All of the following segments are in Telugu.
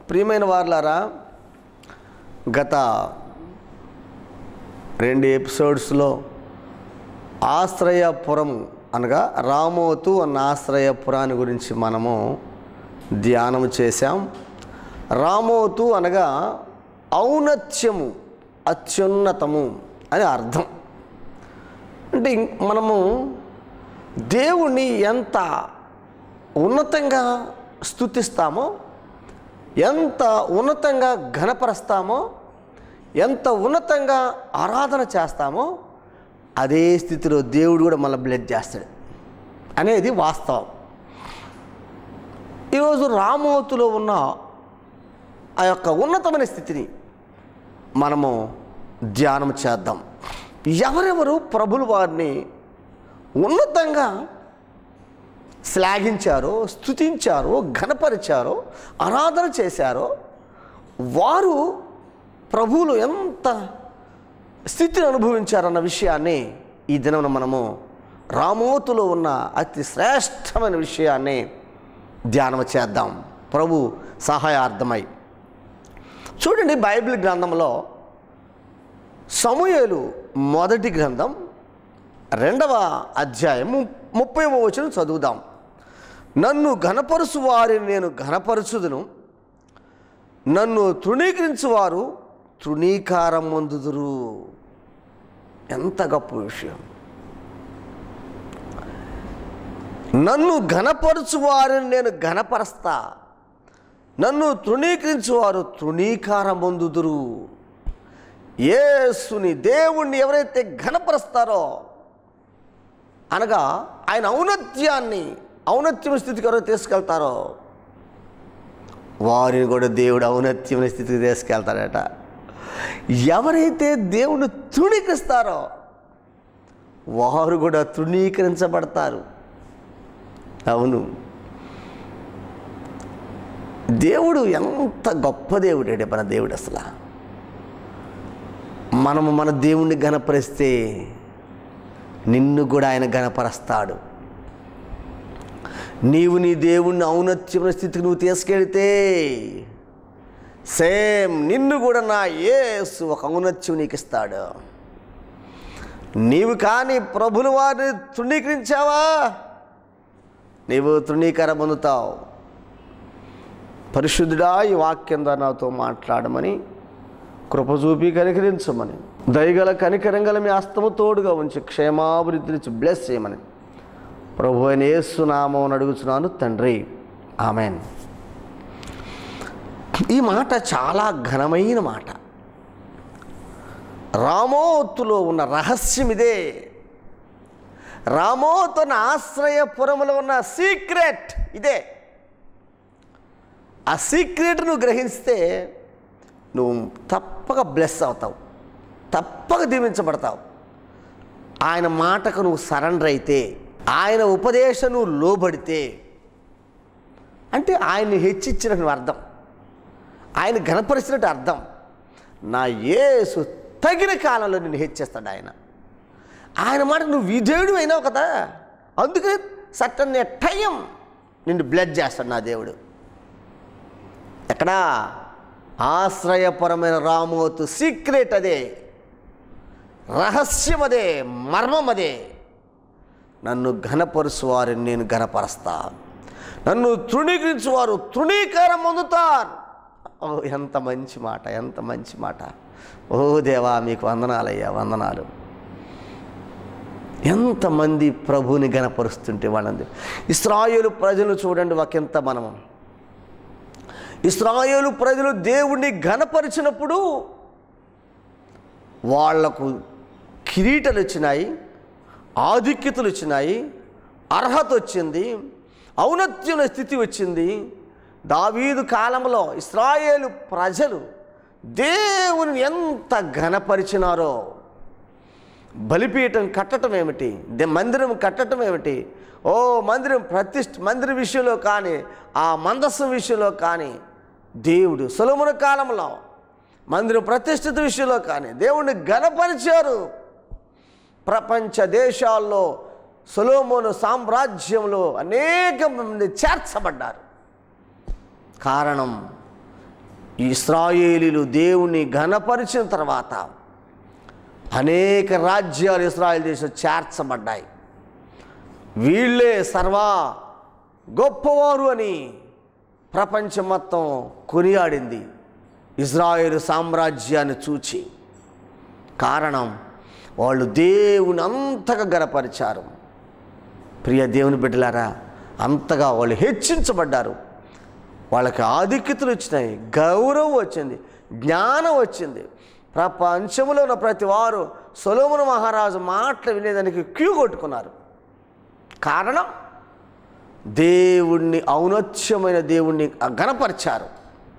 ప్రియమైన వార్లారా గత రెండు ఎపిసోడ్స్లో ఆశ్రయపురం అనగా రామోతు అన్న ఆశ్రయపురాన్ని గురించి మనము ధ్యానం చేశాం రామోతు అనగా ఔన్నత్యము అత్యున్నతము అని అర్థం అంటే ఇం- మనము దేవుణ్ణి ఎంత ఉన్నతంగా స్థుతిస్తామో ఎంత ఉన్నతంగా ఘనపరుస్తామో ఎంత ఉన్నతంగా ఆరాధన చేస్తామో అదే స్థితిలో దేవుడు కూడా మళ్ళీ బ్లెడ్ చేస్తాడు అనేది వాస్తవం ఈరోజు రామోతులో ఉన్న ఆ యొక్క ఉన్నతమైన స్థితిని మనము ధ్యానం చేద్దాం ఎవరెవరు ప్రభులు వారిని ఉన్నతంగా శ్లాఘించారో స్తుతించారో ఘనపరిచారో ఆరాధన చేశారో వారు ప్రభువులు ఎంత స్థితిని అనుభవించారన్న విషయాన్ని ఈ దినం మనము రామోతులో ఉన్న అతి శ్రేష్టమైన విషయాన్ని ధ్యానం చేద్దాం ప్రభు సహాయార్థమై చూడండి బైబిల్ గ్రంథంలో సమూయేలు మొదటి గ్రంథం రెండవ అధ్యాయం ము- ముప్పైవ వచనం చదువుదాం నన్ను ఘనపరుచు వారిని నేను ఘనపరచుదును నన్ను తృణీకరించువారు తృణీకారం పొందుదురు ఎంత గొప్ప విషయం నన్ను ఘనపరచు వారిని నేను ఘనపరస్తా నన్ను తృణీకరించువారు తృణీకారం పొందుదురు యేసుని దేవుణ్ణి ఎవరైతే ఘనపరుస్తారో అనగా ఆయన ఔన్నత్యాన్ని ఔన్నత్యం స్థితికి ఎవరైతే తీసుకెళ్తారో వారిని కూడా దేవుడు ఔన్నత్యం స్థితికి తీసుకెళ్తాడట ఎవరైతే దేవుని తృణీకరిస్తారో వారు కూడా తృణీకరించబడతారు అవును దేవుడు ఎంత గొప్ప దేవుడే మన దేవుడు అసలు మనము మన దేవుణ్ణి గణపరిస్తే నిన్ను కూడా ఆయన గణపరుస్తాడు నీవు నీ దేవుణ్ణి ఔన్నత్యమైన స్థితికి నువ్వు తీసుకెళ్తే సేమ్ నిన్ను కూడా నా యేసు ఒక ఔన్నత్యం నీకు ఇస్తాడు నీవు కానీ ప్రభులు వారిని తృణీకరించావా నీవు తృణీకరం పొందుతావు పరిశుద్ధుడా ఈ వాక్యం ద్వారా నాతో మాట్లాడమని కృప చూపి కనికరించమని దయగల కనికరంగల మీ అస్తము తోడుగా ఉంచి క్షేమాభివృద్ధిని బ్లెస్ చేయమని ప్రభు అయిన యేసునామం అడుగుతున్నాను తండ్రి ఆమెన్ ఈ మాట చాలా ఘనమైన మాట రామోతులో ఉన్న రహస్యం ఇదే రామోతు అన్న ఆశ్రయపురములో ఉన్న సీక్రెట్ ఇదే ఆ సీక్రెట్ నువ్వు గ్రహిస్తే నువ్వు తప్పక బ్లెస్ అవుతావు తప్పక దీవించబడతావు ఆయన మాటకు నువ్వు సరెండర్ అయితే ఆయన ఉపదేశం నువ్వు లోబడితే అంటే ఆయన్ని హెచ్చించినట్టు నువ్వు అర్థం ఆయన ఘనపరిచినట్టు అర్థం నా యేసు తగిన కాలంలో నిన్ను హెచ్చేస్తాడు ఆయన ఆయన మాట నువ్వు విధేయుడు అయినావు కదా అందుకని సట్టన్ టైం నిన్ను బ్లడ్ చేస్తాడు నా దేవుడు ఎక్కడా ఆశ్రయపరమైన రామోతు సీక్రెట్ అదే రహస్యం అదే మర్మం అదే నన్ను ఘనపరుచు వారిని నేను ఘనపరుస్తా నన్ను తృణీకరించువారు తృణీకారం పొందుతారు ఓ ఎంత మంచి మాట ఎంత మంచి మాట ఓ దేవా మీకు వందనాలయ్యా వందనాలు ఎంతమంది ప్రభుని గణపరుస్తుంటే వాళ్ళంది ఇస్రాయేలు ప్రజలు చూడండి ఒకంత మనము ఇస్రాయేలు ప్రజలు దేవుణ్ణి ఘనపరిచినప్పుడు వాళ్లకు కిరీటలు వచ్చినాయి ఆధిక్యతలు వచ్చినాయి అర్హత వచ్చింది ఔన్నత్యం స్థితి వచ్చింది దావీదు కాలంలో ఇస్రాయేలు ప్రజలు దేవుని ఎంత ఘనపరిచినారో బలిపీఠం కట్టడం ఏమిటి దే- మందిరం కట్టడం ఏమిటి ఓ మందిరం ప్రతిష్ఠ మందిర విషయంలో కానీ ఆ మందస్సం విషయంలో కానీ దేవుడు సులమున కాలంలో మందిరం ప్రతిష్ఠిత విషయంలో కానీ దేవుణ్ణి ఘనపరిచారు ప్రపంచ దేశాల్లో సొలోమోను సామ్రాజ్యంలో అనేక మంది చేర్చబడ్డారు కారణం ఇస్రాయేలీలు దేవుణ్ణి ఘనపరిచిన తర్వాత అనేక రాజ్యాలు ఇస్రాయేల్ దేశం చేర్చబడ్డాయి వీళ్ళే సర్వా గొప్పవారు అని ప్రపంచం మొత్తం కొనియాడింది ఇజ్రాయేల్ సామ్రాజ్యాన్ని చూచి కారణం వాళ్ళు దేవుని అంతగా గనపరిచారు ప్రియ దేవుని బిడ్డలారా అంతగా వాళ్ళు హెచ్చించబడ్డారు వాళ్ళకి ఆధిక్యతలు వచ్చినాయి గౌరవం వచ్చింది జ్ఞానం వచ్చింది ప్రపంచంలో ఉన్న ప్రతి వారు సొలోమును మహారాజు మాటలు వినేదానికి క్యూ కొట్టుకున్నారు కారణం దేవుణ్ణి ఔన్నత్యమైన దేవుణ్ణి గణపరిచారు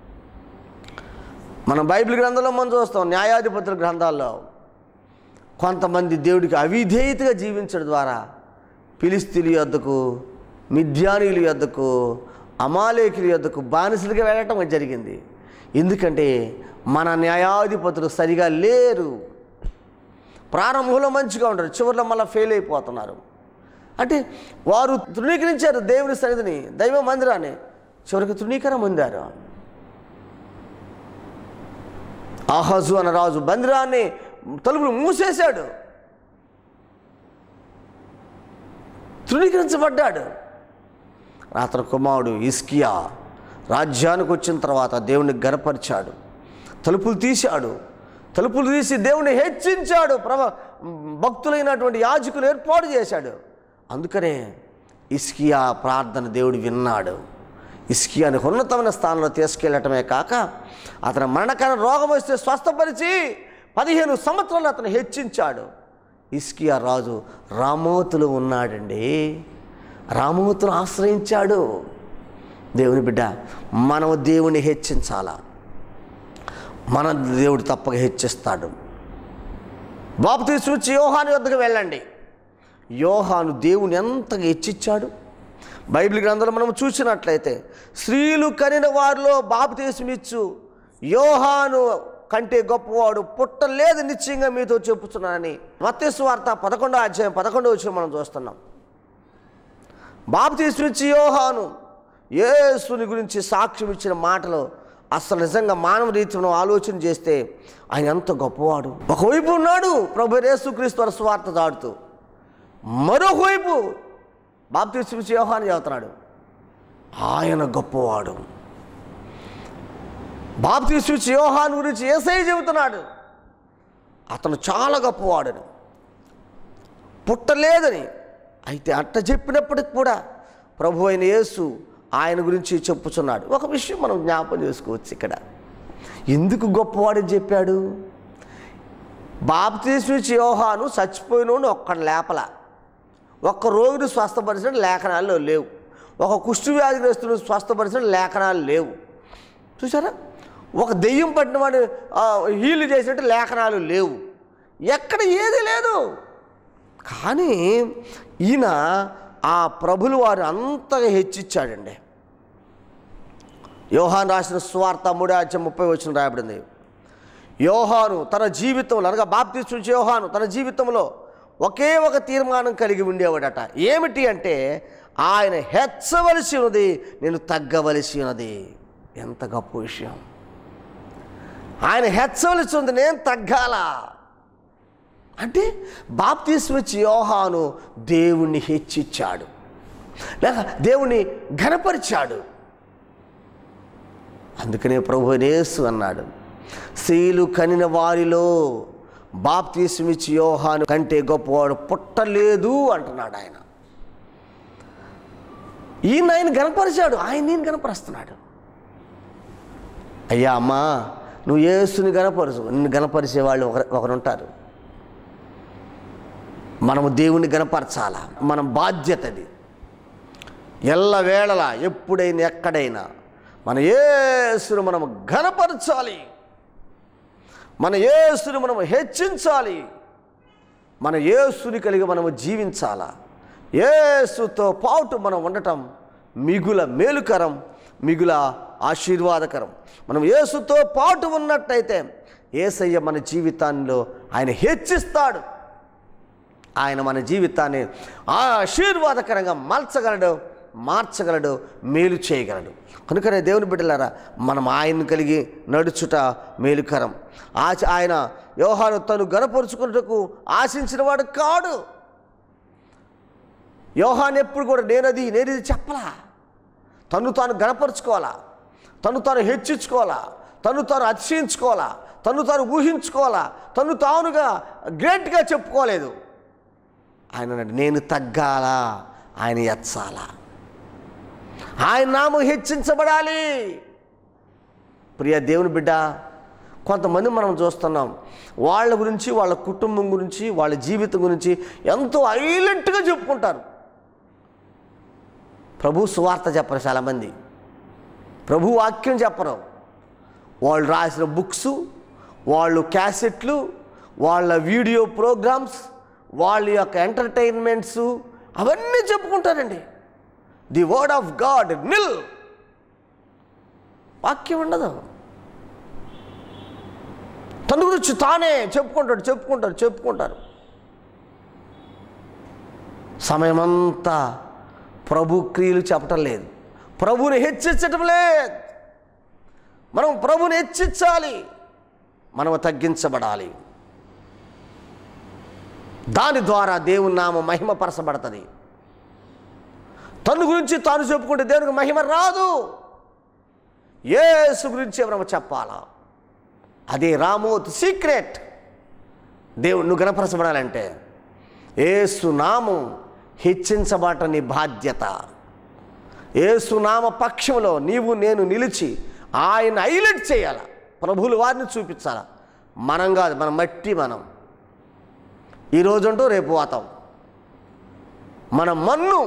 మనం బైబిల్ గ్రంథంలో మనం చూస్తాం న్యాయాధిపతుల గ్రంథాల్లో కొంతమంది దేవుడికి అవిధేయతగా జీవించడం ద్వారా ఫిలిస్తీన్ల యొద్దకు మిథ్యానీయుల యొద్దకు అమాలేకుల యొద్దకు బానిసలుగా వెళ్ళటం జరిగింది ఎందుకంటే మన న్యాయాధిపతులు సరిగా లేరు ప్రారంభంలో మంచిగా ఉంటారు చివరిలో మళ్ళీ ఫెయిల్ అయిపోతున్నారు అంటే వారు తృణీకరించారు దేవుని సన్నిధిని దైవ మందిరాన్ని చివరికి తృణీకరణ పొందారు ఆహాజు అన్న రాజు మందిరాన్ని తలుపులు మూసేశాడు తృణీకరించబడ్డాడు అతని కుమారుడు ఇస్కియా రాజ్యానికి వచ్చిన తర్వాత దేవుని గనపరిచాడు తలుపులు తీశాడు తలుపులు తీసి దేవుని హెచ్చించాడు ప్రభ భక్తులైనటువంటి యాజకులు ఏర్పాటు చేశాడు అందుకనే ఇస్కియా ప్రార్థన దేవుడు విన్నాడు ఇస్కియాని ఉన్నతమైన స్థానంలో తీసుకెళ్ళటమే కాక అతని మరణకర రోగం వస్తే స్వస్థపరిచి పదిహేను సంవత్సరాలు అతను హెచ్చించాడు ఇస్కియా రాజు రామోతులు ఉన్నాడండి రామోతులు ఆశ్రయించాడు దేవుని బిడ్డ మనం దేవుని హెచ్చించాలా మన దేవుడు తప్పక హెచ్చిస్తాడు బాబు తీసుకొచ్చి యోహాను వద్దకు వెళ్ళండి యోహాను దేవుని ఎంతగా హెచ్చిచ్చాడు బైబిల్ గ్రంథంలో మనం చూసినట్లయితే స్త్రీలు కనిన వారిలో బాప్తీసమిచ్చు యోహాను కంటే గొప్పవాడు పుట్టలేదు నిశ్చయంగా మీతో చెప్పుతున్నానని మత్స్సు వార్త పదకొండో అధ్యాయం పదకొండో వచ్చిన మనం చూస్తున్నాం బాప్తీసమిచ్చి యోహాను యేసుని గురించి సాక్ష్యం ఇచ్చిన మాటలు అసలు నిజంగా మానవ రీతిలో ఆలోచన చేస్తే ఆయన ఎంత గొప్పవాడు ఒకవైపు ఉన్నాడు ప్రభు యేసుక్రీస్తు వారి స్వార్థ దాడుతూ మరొకవైపు బాప్తీసు యోహాను చెబుతున్నాడు ఆయన గొప్పవాడు బాప్తీసు యోహాను గురించి ఏసై చెబుతున్నాడు అతను చాలా గొప్పవాడని పుట్టలేదని అయితే అట్ట చెప్పినప్పటికి కూడా ప్రభు అయిన యేసు ఆయన గురించి చెప్పుచున్నాడు ఒక విషయం మనం జ్ఞాపకం చేసుకోవచ్చు ఇక్కడ ఎందుకు గొప్పవాడని చెప్పాడు బాప్తీసు యోహాను చచ్చిపోయినోడు ఒక్కడ లేపల ఒక్క రోగిని స్వస్థపరిచిన లేఖనాల్లో లేవు ఒక కుష్టి వ్యాధిగ్రస్తుని స్వస్థపరిచిన లేఖనాలు లేవు చూసారా ఒక దెయ్యం పట్టిన వాడు హీల్ చేసినట్టు లేఖనాలు లేవు ఎక్కడ ఏది లేదు కానీ ఈయన ఆ ప్రభులు వారు అంతగా హెచ్చిచ్చాడండి యోహాన్ రాసిన స్వార్థ మూడే అధ్యాయం ముప్పై వచ్చిన రాయబడింది యోహాను తన జీవితంలో అనగా బాప్తీసు యోహాను తన జీవితంలో ఒకే ఒక తీర్మానం కలిగి ఉండేవాడట ఏమిటి అంటే ఆయన హెచ్చవలసి ఉన్నది నేను తగ్గవలసి ఉన్నది ఎంత గొప్ప విషయం ఆయన హెచ్చవలసి ఉంది నేను తగ్గాల అంటే బాప్తీసు వచ్చి యోహాను దేవుణ్ణి హెచ్చిచ్చాడు లేక దేవుణ్ణి ఘనపరిచాడు అందుకనే ప్రభు యేసు అన్నాడు స్త్రీలు కనిన వారిలో బాప్తీసమిచ్చి యోహాను కంటే గొప్పవాడు పుట్టలేదు అంటున్నాడు ఆయన ఈయన ఆయన గనపరిచాడు ఆయన నేను గనపరుస్తున్నాడు అయ్యా అమ్మా నువ్వు యేసుని గనపరచు నిన్ను గనపరిచే వాళ్ళు ఒకరు ఒకరుంటారు మనము దేవుణ్ణి గనపరచాలా మన బాధ్యతది ఎల్లవేళలా ఎప్పుడైనా ఎక్కడైనా మన యేసును మనము ఘనపరచాలి మన యేసుని మనము హెచ్చించాలి మన యేసుని కలిగి మనము జీవించాలా యేసుతో పాటు మనం ఉండటం మిగుల మేలుకరం మిగుల ఆశీర్వాదకరం మనం యేసుతో పాటు ఉన్నట్టయితే ఏసయ్య మన జీవితాల్లో ఆయన హెచ్చిస్తాడు ఆయన మన జీవితాన్ని ఆశీర్వాదకరంగా మలచగలడు మార్చగలడు మేలు చేయగలడు కనుకనే దేవుని బిడ్డలారా మనం ఆయన్ని కలిగి నడుచుట మేలుకరం ఆచ ఆయన వ్యవహారం తను గనపరుచుకున్నటకు ఆశించిన వాడు కాడు యోహాన్ ఎప్పుడు కూడా నేనది నేనిది చెప్పలా తను తాను గనపరుచుకోవాలా తను తాను హెచ్చించుకోవాలా తను తాను అతిశయించుకోవాలా తను తాను ఊహించుకోవాలా తను తానుగా గ్రేట్గా చెప్పుకోలేదు ఆయన అన్నాడు, నేను తగ్గాలా ఆయన ఎచ్చాలా ఆయన నామం హెచ్చించబడాలి ప్రియ దేవుని బిడ్డ కొంతమంది మనం చూస్తున్నాం వాళ్ళ గురించి వాళ్ళ కుటుంబం గురించి వాళ్ళ జీవితం గురించి ఎంతో హైలెంట్గా చెప్పుకుంటారు ప్రభు సువార్త చెప్పరు చాలామంది ప్రభు వాక్యం చెప్పరు వాళ్ళు రాసిన బుక్స్ వాళ్ళు క్యాసెట్లు వాళ్ళ వీడియో ప్రోగ్రామ్స్ వాళ్ళ యొక్క ఎంటర్టైన్మెంట్స్ అవన్నీ చెప్పుకుంటారండి ది వర్డ్ ఆఫ్ గాడ్ నిల్ వాక్యం ఉండదు తన గురించి తానే చెప్పుకుంటాడు చెప్పుకుంటారు చెప్పుకుంటారు సమయమంతా ప్రభు క్రియలు చెప్పటం లేదు ప్రభుని హెచ్చించటం లేదు మనం ప్రభుని హెచ్చించాలి మనం తగ్గించబడాలి దాని ద్వారా దేవుని నామం మహిమపరచబడుతుంది తన గురించి తాను చెప్పుకుంటే దేవునికి మహిమ రాదు యేసు గురించి మనం చెప్పాలా అదే రామోత్ సీక్రెట్ దేవుడు నువ్వు గణపరచబడాలంటే ఏసు నామం హెచ్చించబట నీ బాధ్యత ఏసు నామ పక్షంలో నీవు నేను నిలిచి ఆయన హైలైట్ చేయాల ప్రభువుల వారిని చూపించాల మనం కాదు మన మట్టి మనం ఈ రోజుంటూ రేపు పోతాం మన మన్ను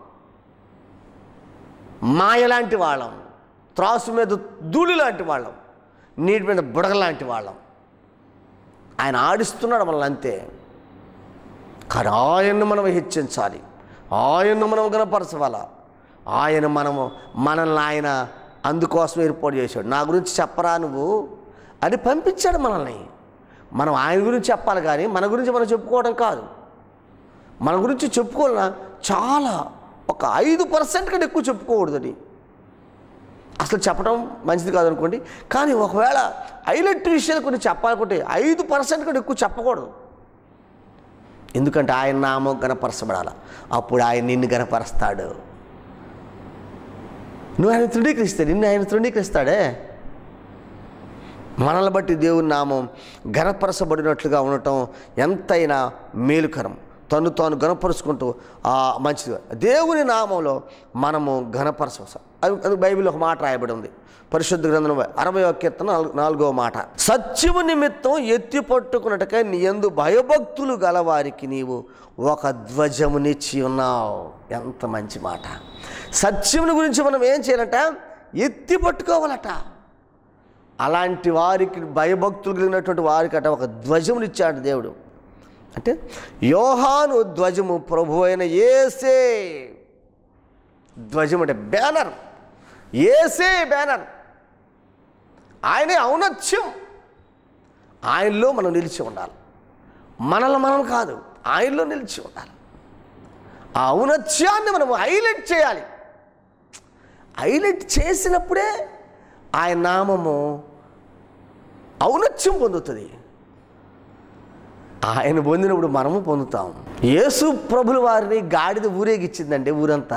మాయ లాంటి వాళ్ళం త్రాసు మీద ధూళి లాంటి వాళ్ళం నీటి మీద బుడగ లాంటి వాళ్ళం ఆయన ఆడిస్తున్నాడు మనల్ని అంతే కానీ ఆయన్ను మనం హెచ్చించాలి ఆయన్ను మనం గనపరచవాలా ఆయన మనము మనల్ని ఆయన అందుకోసం ఏర్పాటు చేశాడు నా గురించి చెప్పరా నువ్వు అని పంపించాడు మనల్ని మనం ఆయన గురించి చెప్పాలి కానీ మన గురించి మనం చెప్పుకోవడం కాదు మన గురించి చెప్పుకోవాలన్నా చాలా ఒక ఐదు పర్సెంట్ కంటే ఎక్కువ చెప్పుకోకూడదని అసలు చెప్పడం మంచిది కాదనుకోండి కానీ ఒకవేళ హైలైట్ విషయాలు కొన్ని చెప్పాలనుకుంటే ఐదు పర్సెంట్ కంటే ఎక్కువ చెప్పకూడదు ఎందుకంటే ఆయన నామం గనపరచబడాల అప్పుడు ఆయన నిన్ను గనపరుస్తాడు నువ్వు ఆయన తృణీకరిస్తే నిన్ను ఆయన తృణీకరిస్తాడే మనల్ని బట్టి దేవుని నామం గనపరచబడినట్లుగా ఉండటం ఎంతైనా మేలుకరం తను తాను గనపరుచుకుంటూ ఆ మంచిది దేవుని నామంలో మనము గనపరచ అది అది బైబిల్ ఒక మాట రాయబడి ఉంది పరిశుద్ధ గ్రంథం అరవై కీర్తన నాలుగు నాలుగో మాట సత్యము నిమిత్తం ఎత్తి పట్టుకున్నట్టుగా నీ ఎందు భయభక్తులు గలవారికి నీవు ఒక ధ్వజమునిచ్చి ఉన్నావు ఎంత మంచి మాట సత్యముని గురించి మనం ఏం చేయాలంట ఎత్తి పట్టుకోవాలట అలాంటి వారికి భయభక్తులు కలిగినటువంటి వారికి అట ఒక ధ్వజమునిచ్చాడు దేవుడు అంటే యోహాను ధ్వజము ప్రభు అయిన ఏసే ధ్వజం అంటే బ్యానర్ ఏసే బ్యానర్ ఆయనే ఔన్నత్యం ఆయనలో మనం నిలిచి ఉండాలి మనల్ని మనం కాదు ఆయనలో నిలిచి ఉండాలి ఆ ఔన్నత్యాన్ని మనం హైలైట్ చేయాలి హైలైట్ చేసినప్పుడే ఆయన నామము ఔన్నత్యం పొందుతుంది ఆయన పొందినప్పుడు మనము పొందుతాం యేసు ప్రభుల వారిని గాడిద ఊరేగిచ్చిందండి ఊరంతా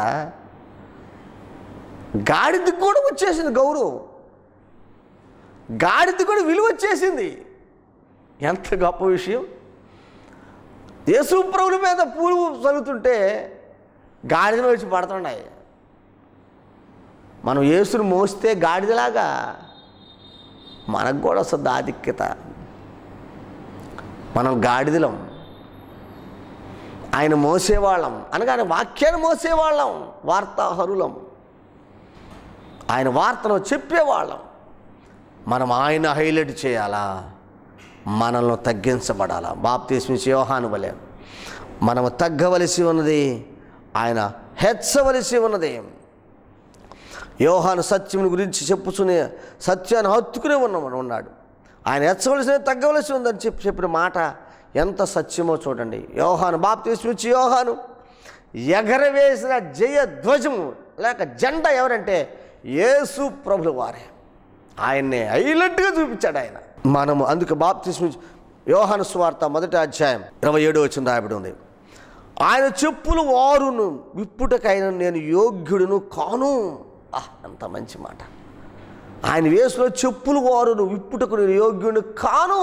గాడిదకి కూడా వచ్చేసింది గౌరవం గాడిద కూడా విలువ వచ్చేసింది ఎంత గొప్ప విషయం యేసు ప్రభుల మీద పూలు చల్లుతుంటే గాడిదలు వచ్చి పడుతున్నాయి మనం యేసును మోస్తే గాడిదలాగా మనకు కూడా వస్తుంది ఆధిక్యత మనం గాడిదలం ఆయన మోసేవాళ్ళం అనగానే వాక్యాన్ని మోసేవాళ్ళం వార్తాహరులం ఆయన వార్తను చెప్పేవాళ్ళం మనం ఆయన హైలైట్ చేయాలా మనల్ని తగ్గించబడాలా బాప్తీస్మించి యోహాను వలె మనము తగ్గవలసి ఉన్నది ఆయన హెచ్చవలసి ఉన్నది యోహాను సత్యముని గురించి చెప్పుచునే సత్యాన్ని హత్తుకునే ఉన్నాడు ఉన్నాడు ఆయన హెచ్చవలసిన తగ్గవలసి ఉందని చెప్పి చెప్పిన మాట ఎంత సత్యమో చూడండి యోహాను బాప్తీస్మిచ్చి యోహాను ఎగరవేసిన జయ ధ్వజము లేక జెండా ఎవరంటే యేసు ప్రభుల వారే ఆయన్నే హైలైట్గా చూపించాడు ఆయన మనము అందుకు బాప్తిస్మ యోహాను స్వార్త మొదటి అధ్యాయం ఇరవై ఏడు వచ్చిన రాయబడి ఉంది ఆయన చెప్పులు వారును విప్పుటకైన నేను యోగ్యుడును కాను ఆహ్ ఎంత మంచి మాట ఆయన వేసులో చెప్పులు వారును విప్పుటకు నేను యోగ్యుడిని కాను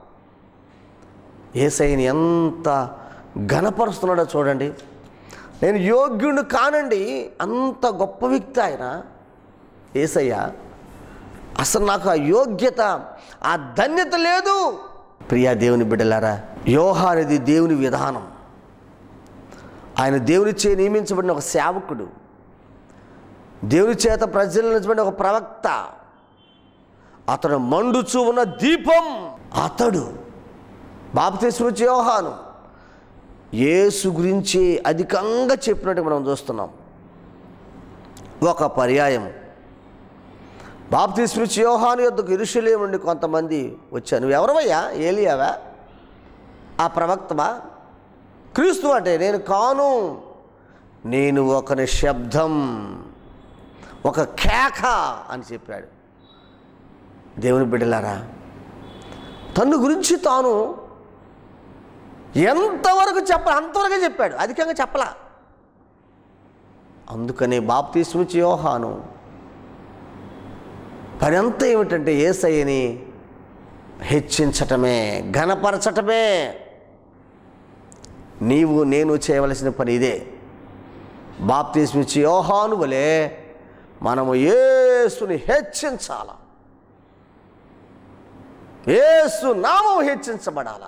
ఏసైని ఎంత ఘనపరుస్తున్నాడో చూడండి నేను యోగ్యుడిని కానండి అంత గొప్ప వ్యక్తి ఆయన ఏసయ్య అసలు నాకు ఆ యోగ్యత ఆ ధన్యత లేదు ప్రియా దేవుని బిడ్డలారా యోహ అనేది దేవుని విధానం ఆయన దేవుని చే నియమించబడిన ఒక సేవకుడు దేవుని చేత ప్రజలను నిలబడిన ఒక ప్రవక్త అతడు మండుచూ ఉన్న దీపం అతడు బాప్తిస్మ వచ్చి యోహాను యేసు గురించి అధికంగా చెప్పినట్టు మనం చూస్తున్నాం ఒక పర్యాయం బాప్తిస్మ వచ్చి యోహాను యొద్దకు ఇరుషులేం నుండి కొంతమంది వచ్చాను నువ్వు ఎవరవయ్యా ఏలియావా ఆ ప్రవక్తవా క్రీస్తు అంటే నేను కాను నేను ఒకని శబ్దం ఒక కేక అని చెప్పాడు దేవుని బిడ్డలారా తన్ను గురించి తాను ఎంతవరకు చెప్పాలి అంతవరకే చెప్పాడు అధికంగా చెప్పలా అందుకనే బాప్తీసుమిచ్చి యోహాను పని అంతా ఏమిటంటే ఏసయ్యని హెచ్చించటమే ఘనపరచటమే నీవు నేను చేయవలసిన పని ఇదే బాప్తీసుమిచ్చి యోహాను వలె మనము యేసుని హెచ్చించాల యేసు నామం హెచ్చించబడాల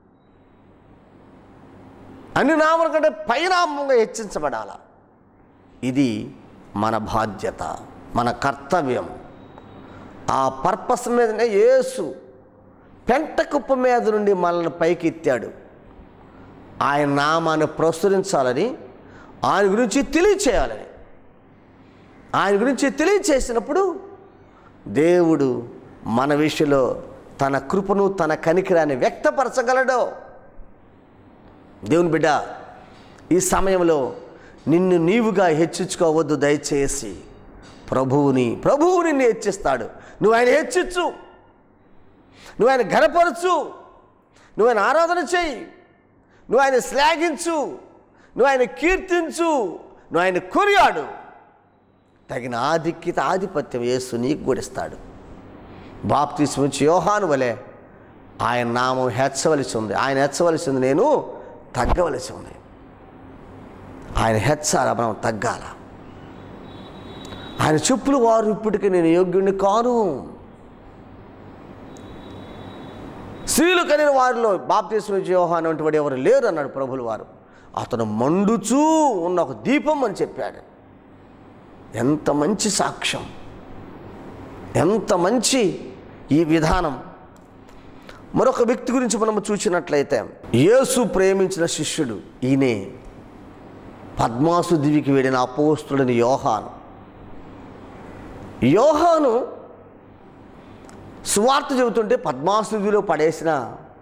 అన్ని నామల కంటే పైనామంగా హెచ్చించబడాల ఇది మన బాధ్యత మన కర్తవ్యం ఆ పర్పస్ మీదనే యేసు పెంట కుప్ప మీద నుండి మనల్ని పైకి ఎత్తాడు ఆయన నామాన్ని ప్రచురించాలని ఆయన గురించి తెలియచేయాలని ఆయన గురించి తెలియచేసినప్పుడు దేవుడు మన విషయంలో తన కృపను తన కనికిరాన్ని వ్యక్తపరచగలడు దేవుని బిడ్డ ఈ సమయంలో నిన్ను నీవుగా హెచ్చించుకోవద్దు దయచేసి ప్రభువుని ప్రభువు నిన్ను హెచ్చిస్తాడు నువ్వు ఆయన హెచ్చించు నువ్వు ఆయన ఘనపరచు నువ్వు ఆయన ఆరాధన చేయి నువ్వు ఆయన శ్లాఘించు నువ్వు ఆయన కీర్తించు నువ్వు ఆయన కొరియాడు తగిన ఆధిక్యత ఆధిపత్యం యేసు నీకు గుడిస్తాడు బాప్తీసు వచ్చి యోహాను వలె ఆయన నామం హెచ్చవలసి ఉంది ఆయన హెచ్చవలసి ఉంది నేను తగ్గవలసి ఉంది ఆయన హెచ్చాల మనం తగ్గాల ఆయన చెప్పులు వారు ఇప్పటికీ నేను యోగ్యుడిని కాను స్త్రీలు కలిగిన వారిలో బాప్తీసు వచ్చి యోహాను వంటి ఎవరు లేరు అన్నాడు ప్రభులు వారు అతను మండుచూ ఉన్న ఒక దీపం అని చెప్పాడు ఎంత మంచి సాక్ష్యం ఎంత మంచి ఈ విధానం మరొక వ్యక్తి గురించి మనం చూసినట్లయితే యేసు ప్రేమించిన శిష్యుడు ఈయనే పద్మాసు దివికి వెళ్ళిన అపోస్తుడని యోహాను యోహాను సువార్త చెబుతుంటే పద్మాసు దివిలో పడేసిన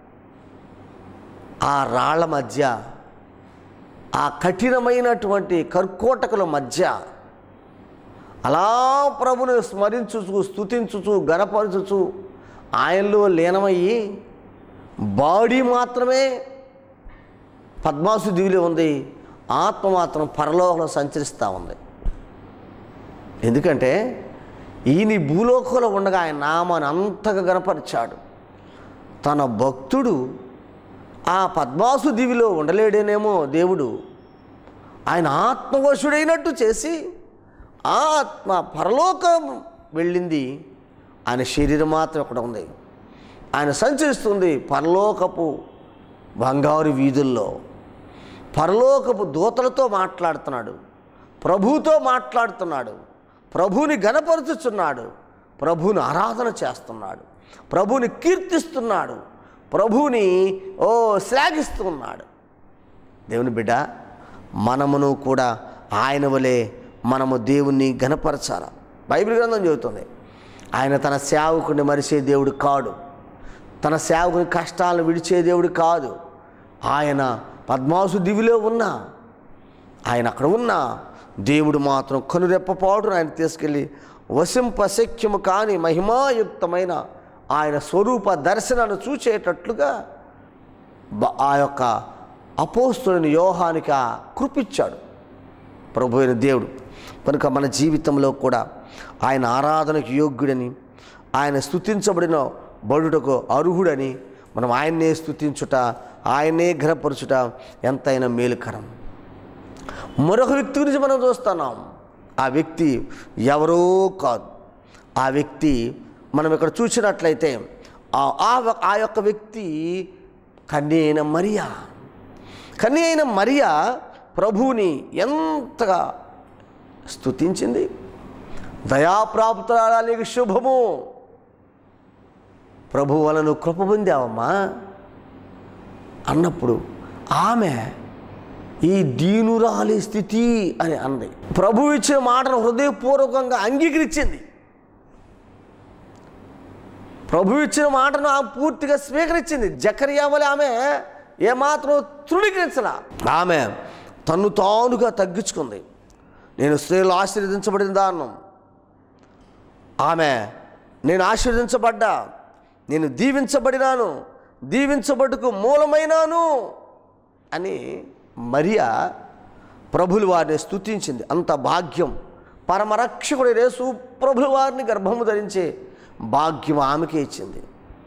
ఆ రాళ్ల మధ్య ఆ కఠినమైనటువంటి కర్కోటకుల మధ్య అలా ప్రభుని స్మరించుచు స్థుతించుచు గనపరచుచు ఆయనలో లీనమయ్యి బాడీ మాత్రమే పద్మాసు దివిలో ఉంది ఆత్మ మాత్రం పరలోకంలో సంచరిస్తూ ఉంది ఎందుకంటే ఈయన ఈ భూలోకంలో ఉండగా ఆయన నామాన్ని అంతగా గనపరిచాడు తన భక్తుడు ఆ పద్మాసు దివిలో ఉండలేడేనేమో దేవుడు ఆయన ఆత్మవశుడైనట్టు చేసి ఆ ఆత్మ పరలోకం వెళ్ళింది ఆయన శరీరం మాత్రం ఇక్కడ ఉంది ఆయన సంచరిస్తుంది పరలోకపు బంగారు వీధుల్లో పరలోకపు దూతలతో మాట్లాడుతున్నాడు ప్రభుతో మాట్లాడుతున్నాడు ప్రభుని గనపరుచుచున్నాడు ప్రభుని ఆరాధన చేస్తున్నాడు ప్రభుని కీర్తిస్తున్నాడు ప్రభుని ఓ శ్లాఘిస్తున్నాడు దేవుని బిడ్డ మనమును కూడా ఆయన వలె మనము దేవుణ్ణి గనపరచాల బైబిల్ గ్రంథం చెబుతుంది ఆయన తన సేవకుని మరిసే దేవుడు కాడు తన సేవకుని కష్టాలను విడిచే దేవుడు కాదు ఆయన పద్మాసు దివిలో ఉన్న ఆయన అక్కడ ఉన్న దేవుడు మాత్రం కనురెప్పపాటును ఆయన తీసుకెళ్ళి వశింపశక్యము కాని మహిమాయుక్తమైన ఆయన స్వరూప దర్శనాన్ని చూచేటట్లుగా బ- ఆ యొక్క అపోస్తులని యోహానికి ఆ కృపిచ్చాడు ప్రభు అయిన దేవుడు కనుక మన జీవితంలో కూడా ఆయన ఆరాధనకు యోగ్యుడని ఆయన స్తుతించబడిన బడుటకు అర్హుడని మనం ఆయన్నే స్తుతించుట ఆయన్నే ఘనపరచుట ఎంతైనా మేలుకరం మరొక వ్యక్తి గురించి మనం చూస్తున్నాం ఆ వ్యక్తి ఎవరో కాదు ఆ వ్యక్తి మనం ఇక్కడ చూసినట్లయితే ఆ- ఆ వ- ఆ యొక్క వ్యక్తి కన్య అయిన మరియా కన్య అయిన మరియా ప్రభువుని ఎంతగా స్తుతించింది దయాప్రాప్తురాలికి శుభము ప్రభు వలన కృప పొందావమ్మా అన్నప్పుడు ఆమె ఈ దీనురాలి స్థితి అని అంది ప్రభు ఇచ్చిన మాటను హృదయపూర్వకంగా అంగీకరించింది ప్రభు ఇచ్చిన మాటను ఆమె పూర్తిగా స్వీకరించింది జకరియా వలె ఆమె ఏమాత్రం తృణీకరించలా ఆమె తన్ను తానుగా తగ్గించుకుంది నేను స్త్రీలు ఆశీర్వదించబడిన దాన్ని ఆమె నేను ఆశీర్వదించబడ్డా నేను దీవించబడినాను దీవించబడుకు మూలమైనాను అని మరియా ప్రభులు వారిని స్తుతించింది అంత భాగ్యం పరమరక్షకుడు యేసు ప్రభుల వారిని గర్భము ధరించే భాగ్యం ఆమెకే ఇచ్చింది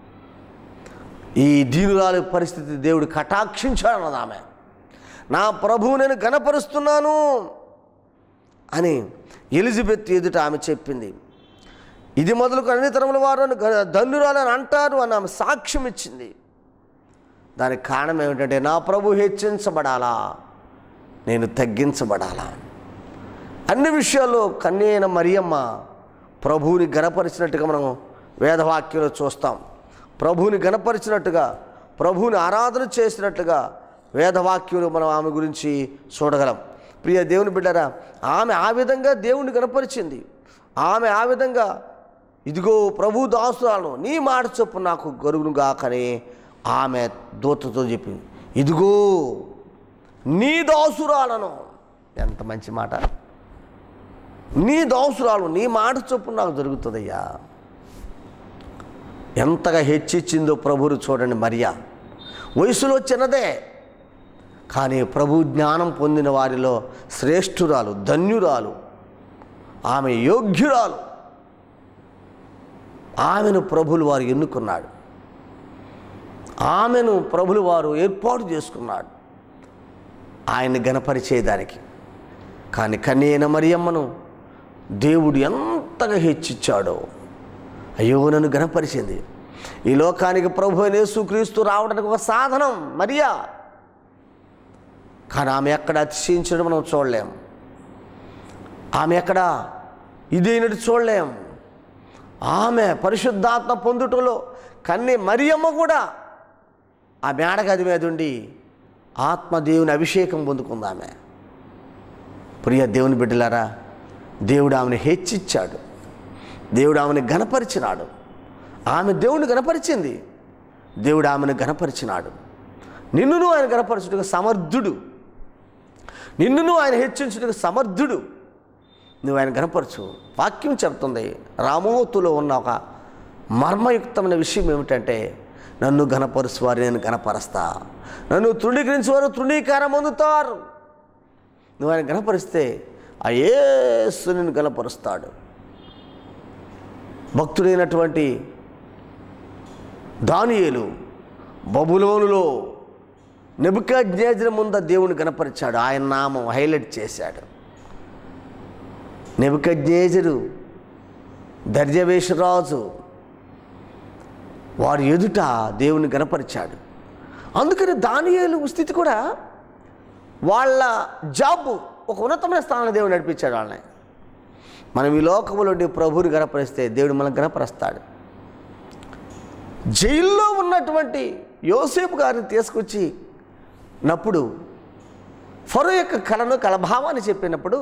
ఈ దీనురాలి పరిస్థితి దేవుడు కటాక్షించాడన్నది ఆమె నా ప్రభువు నేను గణపరుస్తున్నాను అని ఎలిజబెత్ ఎదుట ఆమె చెప్పింది ఇది మొదలుకు అన్ని తరముల వారు ధన్యురాలని అంటారు అని ఆమె సాక్ష్యం ఇచ్చింది దానికి కారణం ఏమిటంటే నా ప్రభు హెచ్చించబడాలా నేను తగ్గించబడాలా అన్ని విషయాల్లో కన్యైన మరియమ్మ ప్రభువుని గణపరిచినట్టుగా మనం వేదవాక్యంలో చూస్తాం ప్రభువుని గణపరిచినట్టుగా ప్రభువుని ఆరాధన చేసినట్టుగా వేదవాక్యంలో మనం ఆమె గురించి చూడగలం ప్రియ దేవుని బిడ్డరా ఆమె ఆ విధంగా దేవుని గణపరిచింది ఆమె ఆ విధంగా ఇదిగో ప్రభు దాసురాలను నీ మాట చొప్పు నాకు గరుగును గాకని ఆమె దూతతో చెప్పింది ఇదిగో నీ దాసురాలను ఎంత మంచి మాట నీ దాసురాలు నీ మాట చొప్పున నాకు జరుగుతుందయ్యా ఎంతగా హెచ్చిచ్చిందో ప్రభువుని చూడండి మరియా వయసులో చిన్నదే కానీ ప్రభు జ్ఞానం పొందిన వారిలో శ్రేష్ఠురాలు ధన్యురాలు ఆమె యోగ్యురాలు ఆమెను ప్రభులు వారు ఎన్నుకున్నాడు ఆమెను ప్రభులు వారు ఏర్పాటు చేసుకున్నాడు ఆయన్ని గణపరిచేదానికి కానీ కన్యైన మరియమ్మను దేవుడు ఎంతగా హెచ్చిచ్చాడో అయ్యో నన్ను గణపరిచింది ఈ లోకానికి ప్రభు అయిన యేసుక్రీస్తు రావడానికి ఒక సాధనం మరియా కానీ ఆమె ఎక్కడ అతిశయించడం మనం చూడలేం ఆమె ఎక్కడ ఇదైనట్టు చూడలేం ఆమె పరిశుద్ధాత్మ పొందుటలో కన్నీ మరియమ్మ కూడా ఆ మేడగది మీద ఉండి ఆత్మదేవుని అభిషేకం పొందుకుంది ఆమె ప్రియ దేవుని బిడ్డలారా దేవుడు ఆమెను హెచ్చిచ్చాడు దేవుడు ఆమెను గణపరిచినాడు ఆమె దేవుని గణపరిచింది దేవుడు ఆమెను గణపరిచినాడు నిన్నును ఆయన గణపరచుటకు సమర్థుడు నిన్నును ఆయన హెచ్చించుటకు సమర్థుడు నువ్వు ఆయన గణపరచు వాక్యం చెప్తుంది రామోతులో ఉన్న ఒక మర్మయుక్తమైన విషయం ఏమిటంటే నన్ను గణపరుచు వారు నేను గణపరుస్తా నన్ను తృణీకరించి వారు తృణీకారం పొందుతారు నువ్వు ఆయన గణపరిస్తే ఆ యేసు నిన్ను గణపరుస్తాడు భక్తుడైనటువంటి దానియేలు బబులోనులో నెబుకజ్ఞేజన ముంద దేవుని గణపరిచాడు ఆయన నామం హైలైట్ చేశాడు నెబుకజ్ఞేజరు దర్జవేషరాజు వారి ఎదుట దేవుని గణపరిచాడు అందుకని దానియేలు స్థితి కూడా వాళ్ళ జాబ్ ఒక ఉన్నతమైన స్థానంలో దేవుడు నడిపించాడు వాళ్ళని మనం ఈ లోకంలో ప్రభువుని గణపరిస్తే దేవుడు మనల్ని గణపరుస్తాడు జైల్లో ఉన్నటువంటి యోసేపు గారిని తీసుకొచ్చి నప్పుడు ఫరో యొక్క కళను కలభావాన్ని చెప్పినప్పుడు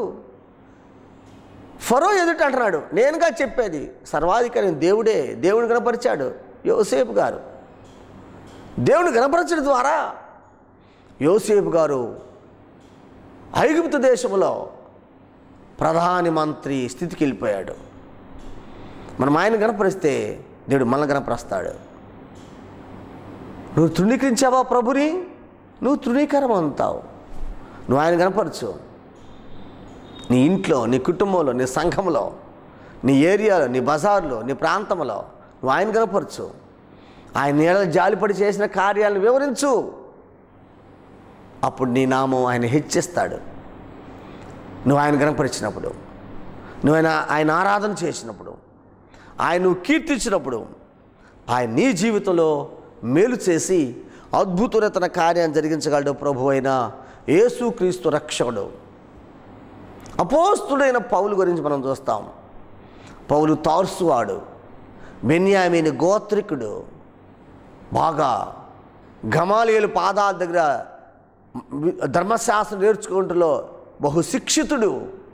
ఫరో ఎదుట అంటున్నాడు నేనుగా చెప్పేది సర్వాధికారి దేవుడే దేవుని గణపరిచాడు యోసేపు గారు దేవుని గణపరచడం ద్వారా యోసేపు గారు ఐగుప్తు దేశంలో ప్రధాని మంత్రి స్థితికి వెళ్ళిపోయాడు మనం ఆయన గనపరిస్తే దేవుడు మనల్ని గనపరుస్తాడు నువ్వు తృణీకరించావా ప్రభుని నువ్వు తృణీకరం అవుతావు నువ్వు ఆయన కనపరచు నీ ఇంట్లో నీ కుటుంబంలో నీ సంఘంలో నీ ఏరియాలో నీ బజార్లో నీ ప్రాంతంలో నువ్వు ఆయన కనపరచు ఆయన నీళ్ళ జాలిపడి చేసిన కార్యాలను వివరించు అప్పుడు నీ నామం ఆయన హెచ్చిస్తాడు నువ్వు ఆయన కనపరిచినప్పుడు నువ్వు ఆయన ఆయన ఆరాధన చేసినప్పుడు ఆయన నువ్వు కీర్తించినప్పుడు ఆయన నీ జీవితంలో మేలు చేసి అద్భుతమైన తన కార్యాన్ని జరిగించగలడు ప్రభు అయిన యేసుక్రీస్తు రక్షకుడు అపోస్తుడైన పౌలు గురించి మనం చూస్తాం పౌలు తార్సువాడు బెన్యామీని గోత్రికుడు బాగా గమాలియలు పాదాల దగ్గర ధర్మశాస్త్రం నేర్చుకుంటులో బహు శిక్షితుడు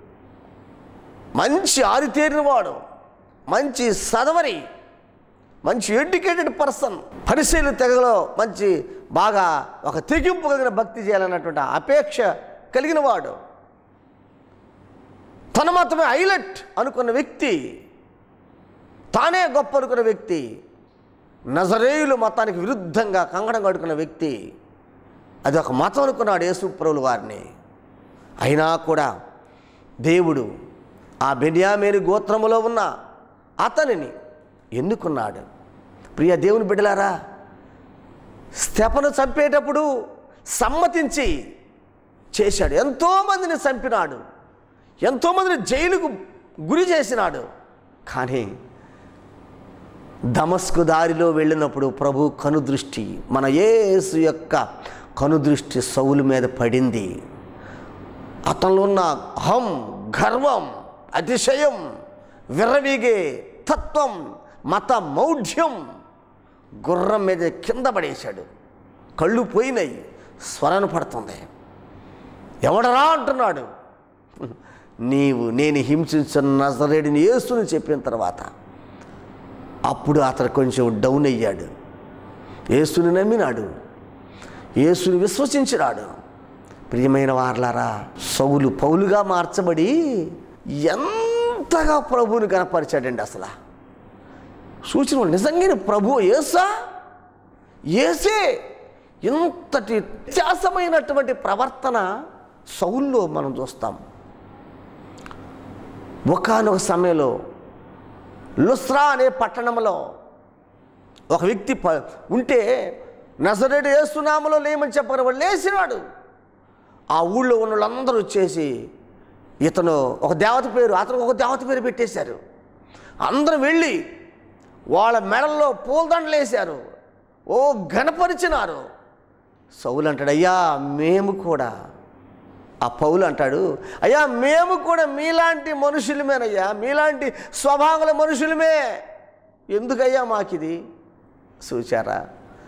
మంచి ఆరితేరినవాడు మంచి సదవరి మంచి ఎడ్యుకేటెడ్ పర్సన్ పరిశీలన తెగలో మంచి బాగా ఒక తెగింపు కలిగిన భక్తి చేయాలన్నటువంటి అపేక్ష కలిగిన వాడు తన మాత్రమే హైలైట్ అనుకున్న వ్యక్తి తానే గొప్ప అనుకున్న వ్యక్తి నజరేయులు మతానికి విరుద్ధంగా కంగడం కడుకున్న వ్యక్తి అది ఒక మతం అనుకున్నాడు యేసుప్రభులు వారిని అయినా కూడా దేవుడు ఆ బెన్యామేని గోత్రములో ఉన్న అతనిని ఎన్నుకున్నాడు ప్రియ దేవుని బిడ్డలారా స్తెపను చంపేటప్పుడు సమ్మతించి చేశాడు ఎంతోమందిని చంపినాడు ఎంతోమందిని జైలుకు గురి చేసినాడు కానీ దమస్కు దారిలో వెళ్ళినప్పుడు ప్రభు కనుదృష్టి మన యేసు యొక్క కనుదృష్టి సౌలు మీద పడింది అతనిలో ఉన్న అహం గర్వం అతిశయం విర్రవీగే తత్వం మత మౌఢ్యం గుర్రం మీద కింద పడేశాడు కళ్ళు పోయినాయి స్వరను పడుతుంది ఎవడరా అంటున్నాడు నీవు నేను హింసించిన నజరేడిని యేసుని చెప్పిన తర్వాత అప్పుడు అతను కొంచెం డౌన్ అయ్యాడు యేసుని నమ్మినాడు యేసుని విశ్వసించినాడు ప్రియమైన వార్లారా సౌలు పౌలుగా మార్చబడి ఎంతగా ప్రభువుని కనపరిచాడండి అసలు సూచన నిజంగానే ప్రభు ఏసా ఏసే ఇంతటి వ్యత్యాసమైనటువంటి ప్రవర్తన సౌల్లో మనం చూస్తాం ఒకనొక సమయంలో లుస్రా అనే పట్టణంలో ఒక వ్యక్తి ప ఉంటే నజరేడు ఏసునామలో లేమని చెప్పని వాడు లేచినాడు ఆ ఊళ్ళో ఉన్న వాళ్ళందరూ వచ్చేసి ఇతను ఒక దేవత పేరు అతను ఒక దేవత పేరు పెట్టేశారు అందరూ వెళ్ళి వాళ్ళ మెడల్లో పూలదండలు వేశారు ఓ గణపరిచినారు సౌలు అంటాడు అయ్యా మేము కూడా ఆ పౌలు అంటాడు అయ్యా మేము కూడా మీలాంటి మనుషులమేనయ్యా మీలాంటి స్వభావాల మనుషులమే ఎందుకయ్యా మాకిది చూచారా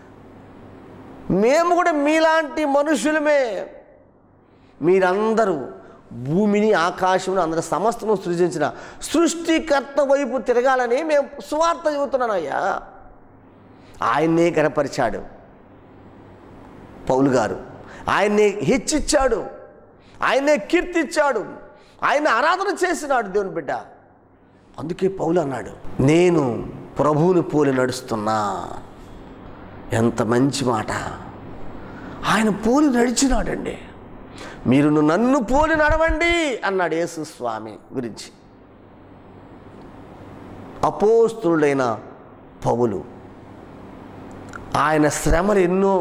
మేము కూడా మీలాంటి మనుషులమే మీరందరూ భూమిని ఆకాశమును అందరి సమస్తము సృజించిన సృష్టికర్త వైపు తిరగాలని మేము సువార్త చెబుతున్నానయ్యా ఆయన్నే కనపరిచాడు పౌలు గారు ఆయన్నే హెచ్చిచ్చాడు ఆయన్నే కీర్తిచ్చాడు ఆయన ఆరాధన చేసినాడు దేవుని బిడ్డ అందుకే పౌలు అన్నాడు నేను ప్రభువుని పోలి నడుస్తున్నా ఎంత మంచి మాట ఆయన పోలి నడిచినాడండి మీరు నన్ను పోలి నడవండి అన్నాడు యేసు స్వామి గురించి అపోస్తుడైన పౌలు ఆయన శ్రమలు ఎన్నో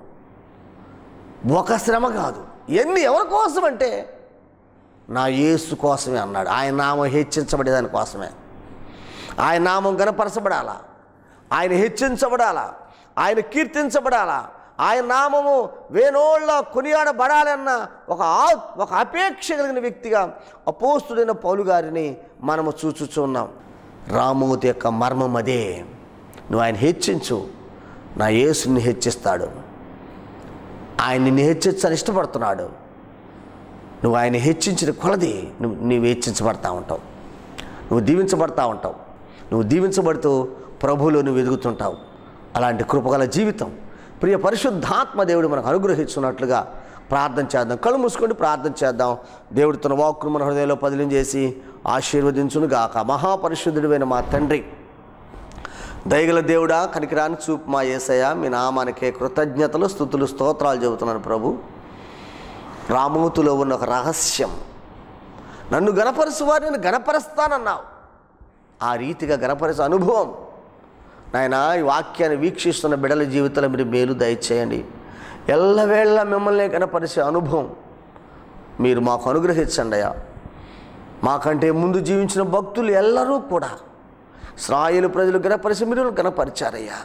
ఒక శ్రమ కాదు ఎన్ని ఎవరి కోసం అంటే నా యేసు కోసమే అన్నాడు ఆయన నామం హెచ్చించబడే దానికోసమే ఆయన నామం గనపరచబడాలా ఆయన హెచ్చించబడాలా ఆయన కీర్తించబడాలా ఆయన నామము వేనోళ్ళ కొనియాడబడాలన్న ఒక ఆ- ఒక అపేక్ష కలిగిన వ్యక్తిగా అపోస్తుడైన పౌలు గారిని మనము చూచుచున్నాం రామూతి యొక్క మర్మం అదే నువ్వు ఆయన హెచ్చించు నా యేసుని హెచ్చిస్తాడు ఆయన నిన్ను హెచ్చించని ఇష్టపడుతున్నాడు నువ్వు ఆయన హెచ్చించిన కొలది నువ్వు నీవు హెచ్చించబడతా ఉంటావు నువ్వు దీవించబడతా ఉంటావు నువ్వు దీవించబడుతూ ప్రభువులో నువ్వు ఎదుగుతుంటావు అలాంటి కృపగల జీవితం ప్రియ పరిశుద్ధాత్మ దేవుడు మనకు అనుగ్రహించున్నట్లుగా ప్రార్థన చేద్దాం కళ్ళు మూసుకొని ప్రార్థన చేద్దాం దేవుడు తన వాక్కును మన హృదయంలో పదిలం చేసి ఆశీర్వదించును గాక మహాపరిశుద్ధుడైన మా తండ్రి దయగల దేవుడా కనికిరాని చూపు మా ఏసయ్య మీ నామానికే కృతజ్ఞతలు స్థుతులు స్తోత్రాలు చెబుతున్నాను ప్రభు రామూతులో ఉన్న ఒక రహస్యం నన్ను గణపరచు వారిని గణపరుస్తానన్నావు ఆ రీతిగా గణపరిచే అనుభవం నాయన ఈ వాక్యాన్ని వీక్షిస్తున్న బిడల జీవితంలో మీరు మేలు దయచేయండి ఎల్లవేళ మిమ్మల్ని గణపరిచే అనుభవం మీరు మాకు అనుగ్రహించండి అయ్యా మాకంటే ముందు జీవించిన భక్తులు ఎల్లరూ కూడా ఇస్రాయేలు ప్రజలు గణపరిచి మీరు గణపరిచారయ్యా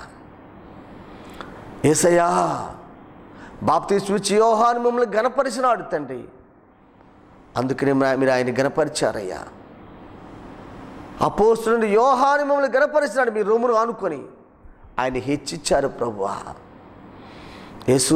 ఏసయ్యా బాప్తీ స్విచ్ యోహాను మిమ్మల్ని గణపరిచినాడు తండ్రి అందుకనే మా- మీరు ఆయన గణపరిచారయ్యా అపోస్తులను యోహాను మిమ్మల్ని గణపరిచినాడు మీ రొమ్మును ఆనుకొని ఆయన హెచ్చిచ్చారు ప్రభువా యేసు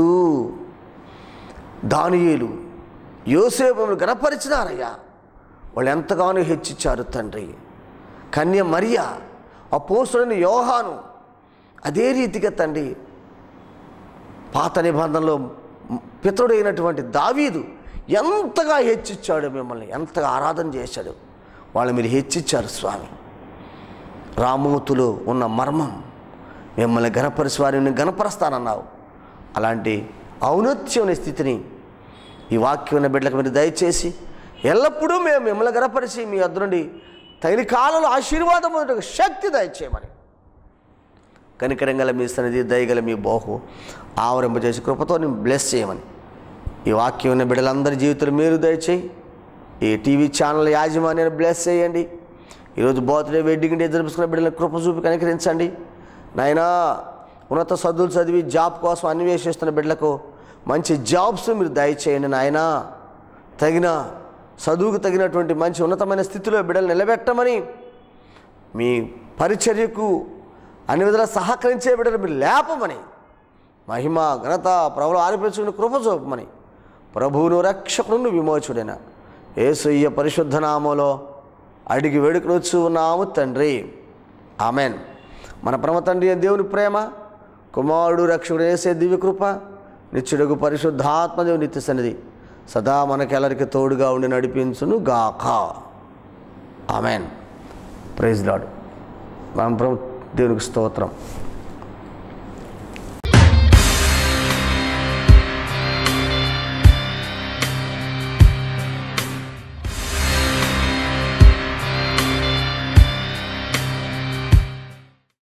దానియేలు యోసేపు మిమ్మల్ని గణపరిచినారయ్యా వాళ్ళు ఎంతగానో హెచ్చిచ్చారు తండ్రి కన్య మరియ అపోస్తులని యోహాను అదే రీతిగా తండ్రి పాత నిబంధనలో పితరుడైనటువంటి దావీదు ఎంతగా హెచ్చిచ్చాడు మిమ్మల్ని ఎంతగా ఆరాధన చేశాడు వాళ్ళు మీరు హెచ్చిచ్చారు స్వామి రామూతులో ఉన్న మర్మం మిమ్మల్ని గణపరిచి వారిని గణపరుస్తానన్నావు అలాంటి ఔన్నత్యమైన స్థితిని ఈ వాక్యం ఉన్న బిడ్డలకు మీరు దయచేసి ఎల్లప్పుడూ మేము మిమ్మల్ని గణపరిచి మీ వద్ద నుండి తగిన కాలంలో ఆశీర్వాదం పొందుటకు శక్తి దయచేయమని కనికరంగల మీ సన్నిధి దయగల మీ బోహు ఆవరింపజేసి కృపతో నేను బ్లెస్ చేయమని ఈ వాక్యం ఉన్న బిడ్డలందరి జీవితంలో మీరు దయచేయి ఈ టీవీ ఛానల్ యాజమాన్యాన్ని బ్లెస్ చేయండి ఈరోజు బర్త్డే వెడ్డింగ్ డే జరుపుకున్న బిడ్డలను కృప చూపి కనికరించండి నాయనా ఉన్నత చదువులు చదివి జాబ్ కోసం అన్వేషిస్తున్న బిడ్డలకు మంచి జాబ్స్ మీరు దయచేయండి నాయనా తగిన చదువుకు తగినటువంటి మంచి ఉన్నతమైన స్థితిలో బిడ్డలు నిలబెట్టమని మీ పరిచర్యకు అన్ని విధాలా సహకరించే బిడ్డలు మీరు లేపమని మహిమ ఘనత ప్రభులు ఆరిపించుకుని కృప చూపమని ప్రభువును రక్షకుడు విమోచుడైన ఏసయ్య పరిశుద్ధ నామంలో అడిగి వేడుకనొచ్చు ఉన్నాము తండ్రి ఆమెన్ మన పరమ తండ్రి అయిన దేవుని ప్రేమ కుమారుడు రక్షకుడు వేసే దివ్యకృప నిత్యుడుగు పరిశుద్ధాత్మదేవు నిత్య సన్నిధి సదా మనకెల్లరికి తోడుగా ఉండి నడిపించును గాక ఆమెన్ ప్రైజ్ లాడ్ మన ప్రభు దేవునికి స్తోత్రం